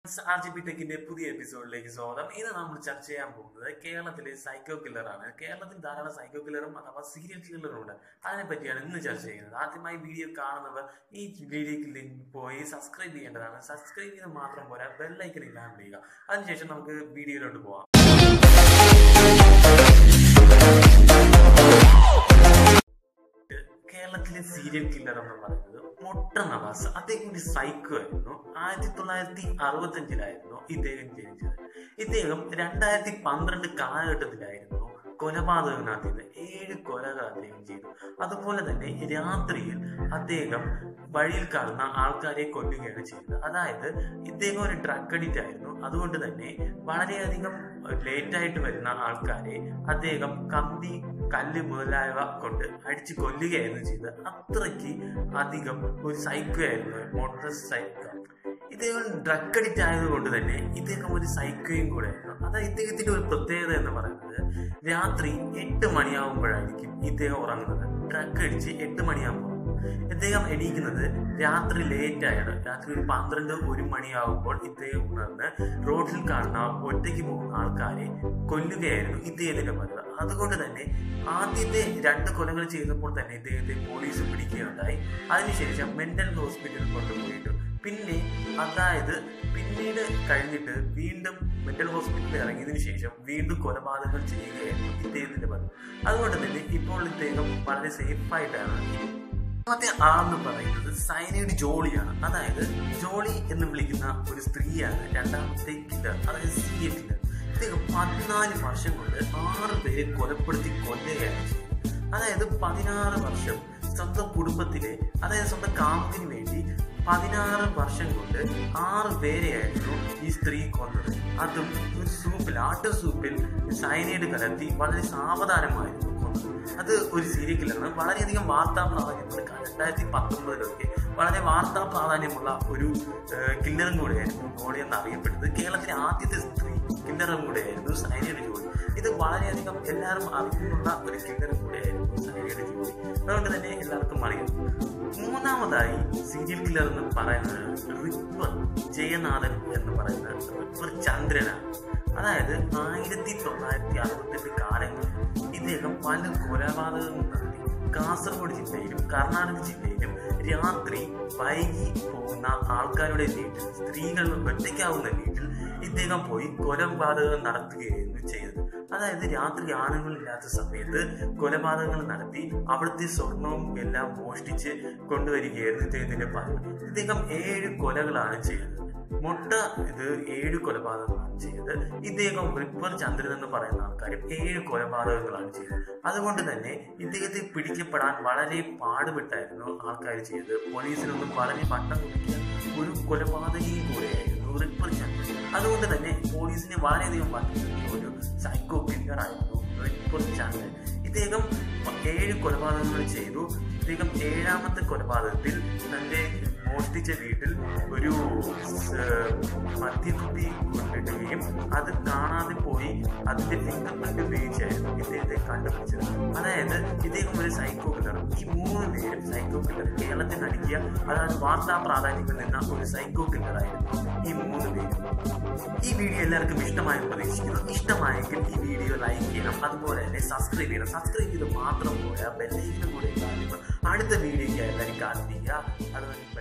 R G P ടെക്കിന്റെ പുതിയ എപ്പിസോഡിലേക്ക് സ്വാഗതം ഇന്ന് നമ്മൾ ചർച്ച ചെയ്യാൻ പോകുന്നത് കേരളത്തിലെ സൈക്കോ കില്ലറാണ് കേരളത്തിൽ ധാരാളം സൈക്കോ കില്ലറും അഥവാ സീരിയൽ കില്ലറും ഉണ്ട് അതിനെ പറ്റിയാണ് ഇന്ന് ചർച്ച ചെയ്യുന്നത് ആദ്യമായി വീഡിയോ കാണുന്നവർ ഈ വീഡിയോക്ക് ലിങ്ക് പോയി സബ്സ്ക്രൈബ് ചെയ്യേണ്ടതാണ് സബ്സ്ക്രൈബ് ചെയ്ത് മാത്രം പോരാ ബെല്ലൈക്കൻ ഇടാൻ ചെയ്യുക അതിനുശേഷം നമുക്ക് വീഡിയോയിലോട്ട് പോവാം കേരളത്തിലെ സീരിയൽ കില്ലർ എന്ന് പറയുന്നത് മൊട്ട നവാസ് അദ്ദേഹം ഒരു സൈക്കോ ആയിരുന്നു ആയിരത്തി തൊള്ളായിരത്തി അറുപത്തി അഞ്ചിലായിരുന്നു ഇദ്ദേഹം ജനിച്ചത് ഇദ്ദേഹം രണ്ടായിരത്തി പന്ത്രണ്ട് കാലഘട്ടത്തിലായിരുന്നു കൊലപാതകം നടത്തിയത് ഏഴ് കൊലകൾ അദ്ദേഹം ചെയ്തു അതുപോലെ തന്നെ രാത്രിയിൽ അദ്ദേഹം വഴിയിൽ കാണുന്ന ആൾക്കാരെ കൊല്ലുകയാണ് ചെയ്തത് അതായത് ഇദ്ദേഹം ഒരു ഡ്രഗ് അഡിക്റ്റ് ആയിരുന്നു അതുകൊണ്ട് തന്നെ വളരെയധികം ലേറ്റ് ആയിട്ട് വരുന്ന ആൾക്കാരെ അദ്ദേഹം കമ്പി കല്ല് മുതലായവ കൊണ്ട് അടിച്ചു കൊല്ലുകയായിരുന്നു ചെയ്തത് അത്രയ്ക്ക് അധികം ഒരു സൈക്കോ ആയിരുന്നു മോട്ടോർ സൈക്കോ ഇദ്ദേഹം ഡ്രഗ് അഡിക്റ്റ് ആയതുകൊണ്ട് തന്നെ ഇദ്ദേഹം ഒരു സൈക്കോയും കൂടെ ആയിരുന്നു അതായത് ഇദ്ദേഹത്തിന്റെ ഒരു പ്രത്യേകത എന്ന് പറയുന്നത് രാത്രി എട്ട് മണിയാവുമ്പോഴായിരിക്കും ഇദ്ദേഹം ഉറങ്ങുന്നത് ഡ്രഗ് അടിച്ച് എട്ട് മണിയാകുമ്പോൾ ഇദ്ദേഹം എണീക്കുന്നത് രാത്രി ലേറ്റ് ആയാണ് രാത്രി ഒരു പന്ത്രണ്ട് ഒരു മണിയാകുമ്പോൾ ഇദ്ദേഹം ഉണർന്ന് റോഡിൽ കാണുന്ന ഒറ്റയ്ക്ക് പോകുന്ന ആൾക്കാരെ കൊല്ലുകയായിരുന്നു ഇദ്ദേഹത്തിന്റെ പതിവ് അതുകൊണ്ട് തന്നെ ആദ്യത്തെ രണ്ട് കൊലകൾ ചെയ്തപ്പോൾ തന്നെ ഇദ്ദേഹത്തെ പോലീസ് പിടിക്കുകയുണ്ടായി അതിനുശേഷം മെന്റൽ ഹോസ്പിറ്റലിൽ കൊണ്ടുപോയിട്ടു പിന്നെ അതായത് പിന്നീട് കഴിഞ്ഞിട്ട് വീണ്ടും മെന്റൽ ഹോസ്പിറ്റലിൽ ഇറങ്ങിയതിനു ശേഷം വീണ്ടും കൊലപാതകങ്ങൾ ചെയ്യുകയായിരുന്നു ഇദ്ദേഹത്തിന്റെ പതിവ് അതുകൊണ്ട് തന്നെ ഇപ്പോൾ ഇദ്ദേഹം വളരെ സേഫ് ആയിട്ടാണ് രണ്ടാമത്തെ ആളെന്ന് പറയുന്നത് സൈനൈഡ് ജോളിയാണ് അതായത് ജോളി എന്ന് വിളിക്കുന്ന ഒരു സ്ത്രീയാണ് രണ്ടാമത്തെ കില്ലർ അതായത് സീരിയൽ കില്ലർ ഇദ്ദേഹം പതിനാല് വർഷം കൊണ്ട് ആറ് പേരെ കൊലപ്പെടുത്തി കൊല്ലുകയാണ് ചെയ്യുന്നത് അതായത് പതിനാറ് വർഷം സ്വന്തം കുടുംബത്തിലെ അതായത് സ്വന്തം കാമത്തിന് വേണ്ടി പതിനാറ് വർഷം കൊണ്ട് ആറ് പേരെയായിരുന്നു ഈ സ്ത്രീ കൊന്നത് അതും ഒരു സൂപ്പിൽ ആട്ട സൂപ്പിൽ സൈനൈഡ് കലർത്തി വളരെ സാവധാനമായിരുന്നു കൊന്നത് അത് ഒരു സീരിയൽ കില്ലറാണ് വളരെയധികം വാർത്താ പ്രാധാന്യമുള്ള രണ്ടായിരത്തി പത്തൊമ്പതിലൊക്കെ വളരെ വാർത്താ പ്രാധാന്യമുള്ള ഒരു കില്ലറും കൂടെയായിരുന്നു ജോളി എന്ന് അറിയപ്പെട്ടത് കേരളത്തിലെ ആദ്യത്തെ സ്ത്രീ കില്ലറും കൂടെയായിരുന്നു സൈനൈഡ് ജോളി ഇത് വളരെയധികം എല്ലാവരും അറിയുന്നുള്ള ഒരു കില്ലറും കൂടെയായിരുന്നു സൈനൈഡ് ജോളി അതുകൊണ്ട് തന്നെ എല്ലാവർക്കും അറിയാം മൂന്നാമതായി സീരിയൽ കില്ലർ എന്ന് പറയുന്നത് റിപ്പർ ജയനാഥൻ എന്ന് പറയുന്ന റിപ്പർ ചന്ദ്രനാണ് അതായത് ആയിരത്തി തൊള്ളായിരത്തി അറുപത്തെട്ട് കാലങ്ങളിൽ ഇദ്ദേഹം പല കൊലപാതകങ്ങൾ നടത്തി കാസർഗോഡ് ജില്ലയിലും കർണാടക ജില്ലയിലും രാത്രി വൈകി പോകുന്ന ആൾക്കാരുടെ വീട്ടിൽ സ്ത്രീകൾ ഒറ്റയ്ക്കാവുന്ന വീട്ടിൽ ഇദ്ദേഹം പോയി കൊലപാതകം നടത്തുകയായിരുന്നു ചെയ്തത് അതായത് രാത്രി ആണുങ്ങളില്ലാത്ത സമയത്ത് കൊലപാതകങ്ങൾ നടത്തി അവിടുത്തെ സ്വർണവും എല്ലാം മോഷ്ടിച്ച് കൊണ്ടുവരികയായിരുന്നു ഇദ്ദേഹത്തിന്റെ പതിവ് ഇദ്ദേഹം ഏഴ് കൊലകളാണ് ചെയ്തത് മുട്ട ഇത് ഏഴ് കൊലപാതകങ്ങളാണ് ചെയ്തത് ഇദ്ദേഹം റിപ്പർ ചന്ദ്രൻ എന്ന് പറയുന്ന ആൾക്കാരും ഏഴ് കൊലപാതകങ്ങളാണ് ചെയ്തത് അതുകൊണ്ട് തന്നെ ഇദ്ദേഹത്തെ പിടിക്കപ്പെടാൻ വളരെ പാടുപെട്ടായിരുന്നു ആൾക്കാർ ചെയ്തത് പോലീസിനൊന്നും വളരെ വട്ടം കുടിക്കിയ ഒരു കൊലപാതകയും കൂടെയായിരുന്നു റിപ്പർ ചന്ദ്രൻ അതുകൊണ്ട് തന്നെ പോലീസിനെ വളരെയധികം വട്ടം ഒരു സൈക്കോ കില്ലർ ആയിരുന്നു റിപ്പർ ചന്ദ്രൻ ഇദ്ദേഹം ഏഴ് കൊലപാതകങ്ങൾ ചെയ്തു ഇദ്ദേഹം ഏഴാമത്തെ കൊലപാതകത്തിൽ തന്റെ മോഷ്ടിച്ച വീട്ടിൽ ഒരു മദ്യക്കുപ്പി കൊണ്ടിടുകയും അത് കാണാതെ പോയി അതിന്റെ ഫിംഗർ പ്രിന്റ് ഉപയോഗിച്ചായിരുന്നു ഇദ്ദേഹത്തെ കണ്ടുപിടിച്ചത് അതായത് ഇദ്ദേഹം ഒരു സൈക്കോ കില്ലർ ഈ മൂന്ന് പേരും സൈക്കോ കില്ലർ കേരളത്തിൽ നടിക്കുക അതായത് വാർത്താ പ്രാധാന്യത്തിൽ നിന്ന ഒരു സൈക്കോ കില്ലറായിരുന്നു ഈ മൂന്ന് പേരും ഈ വീഡിയോ എല്ലാവർക്കും ഇഷ്ടമായി പ്രതീക്ഷിക്കുന്നു ഇഷ്ടമായെങ്കിൽ ഈ വീഡിയോ ലൈക്ക് ചെയ്യണം അതുപോലെ തന്നെ സബ്സ്ക്രൈബ് ചെയ്യണം സബ്സ്ക്രൈബ് ചെയ്ത് മാത്രം പോയാൽ ബെല്ലൈക്കിനും കൂടെ കാണുമ്പോൾ അടുത്ത വീഡിയോയ്ക്ക് എല്ലാവരും കാത്തിരിക്കുക അതുപോലെ